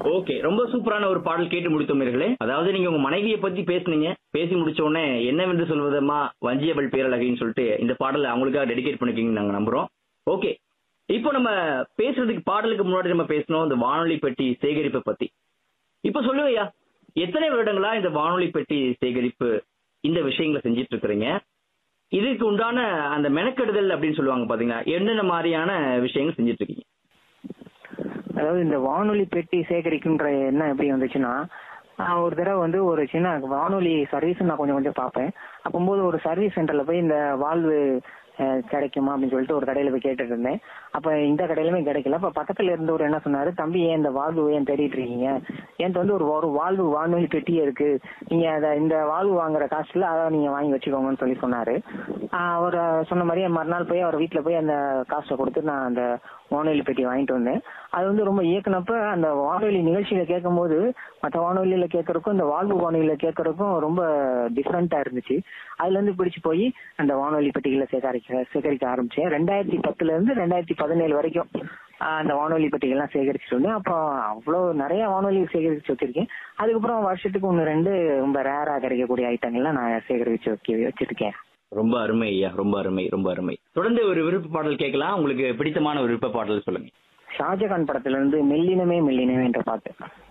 okay ரொம்ப சூப்பரான ஒரு பாடல் கேட்டு முடித்தோமீர்களே அதாவது நீங்க உங்க மனைவியை பத்தி பேசுனீங்க பேசி முடிச்ச உடனே என்னவென்று சொல்வதம்மா வஞ்சியவள் பேரழகின்னு சொல்லிட்டு இந்த பாடலை அவங்களுக்காக டெடிகேட் பண்ணிருக்கீங்கன்னு நாங்க நம்புறோம் ஓகே இப்போ நம்ம பேசுறதுக்கு பாடலுக்கு முன்னாடி நம்ம பேசணும் இந்த வானொலி பெட்டி சேகரிப்பை பத்தி இப்போ சொல்லுவையா எத்தனை வருடங்களா இந்த வானொலி பெட்டி சேகரிப்பு இந்த விஷயங்களை செஞ்சிட்டு இருக்கிறீங்க இதுக்கு உண்டான அந்த மெனக்கெடுதல் அப்படின்னு சொல்லுவாங்க பாத்தீங்களா என்னென்ன மாதிரியான விஷயங்கள் செஞ்சிட்டு இருக்கீங்க அதாவது இந்த வானொலி பெட்டி சேகரிக்குன்ற எண்ணம் எப்படி வந்துச்சுன்னா நான் ஒரு தடவை வந்து ஒரு சின்ன வானொலி சர்வீஸ் நான் கொஞ்சம் கொஞ்சம் பார்ப்பேன் அப்போது ஒரு சர்வீஸ் சென்டர்ல போய் இந்த வால்வு அஹ், கிடைக்குமா அப்படின்னு சொல்லிட்டு ஒரு கடையில போய் கேட்டுட்டு இருந்தேன் அப்ப இந்த கடையிலுமே கிடைக்கல அப்ப பக்கத்துல இருந்தவர் என்ன சொன்னாரு தம்பி ஏன் இந்த வால்வு ஏன் தேடிட்டு இருக்கீங்க என்கிட்ட வந்து ஒரு ஒரு வால்வு வானொலி பெட்டியே இருக்கு நீங்க அத இந்த வால்வு வாங்குற காசுல அதை நீங்க வாங்கி வச்சுக்கோங்கன்னு சொல்லி சொன்னாரு ஆஹ் அவர் சொன்ன மாதிரியே மறுநாள் போய் அவர் வீட்டுல போய் அந்த காசை கொடுத்து நான் அந்த வானொலி பெட்டி வாங்கிட்டு வந்தேன் அது வந்து ரொம்ப இயக்குனப்ப அந்த வானொலி நிகழ்ச்சியில கேட்கும்போது மற்ற வானொலியில கேட்கறதுக்கும் இந்த வாழ்வு வானொலியில கேட்கறதுக்கும் ரொம்ப டிஃப்ரெண்டா இருந்துச்சு அதுல இருந்து பிடிச்சு போய் அந்த வானொலி பெட்டிகளை சேகரிக்க சேகரிக்க ஆரம்பிச்சேன் ரெண்டாயிரத்தி பத்துல இருந்து ரெண்டாயிரத்தி பதினேழு வரைக்கும் ஆஹ் அந்த வானொலி பெட்டிகள்லாம் சேகரிச்சுட்டு வந்தேன் அப்போ அவ்வளவு நிறைய வானொலி சேகரிச்சு வச்சிருக்கேன் அதுக்கப்புறம் வருஷத்துக்கு ஒன்று ரெண்டு ரொம்ப ரேரா கிடைக்கக்கூடிய ஐட்டங்கள்லாம் நான் சேகரிச்சு வைக்க வச்சிருக்கேன் ரொம்ப அருமை ஐயா ரொம்ப அருமை ரொம்ப அருமை தொடர்ந்து ஒரு விருப்ப பாடல் கேட்கலாம் உங்களுக்கு பிடித்தமான ஒரு விருப்ப பாடல் சொல்லுங்க ஷாஜகான் படத்துல இருந்து மெல்லினமே மெல்லினமே என்ற பாட்டு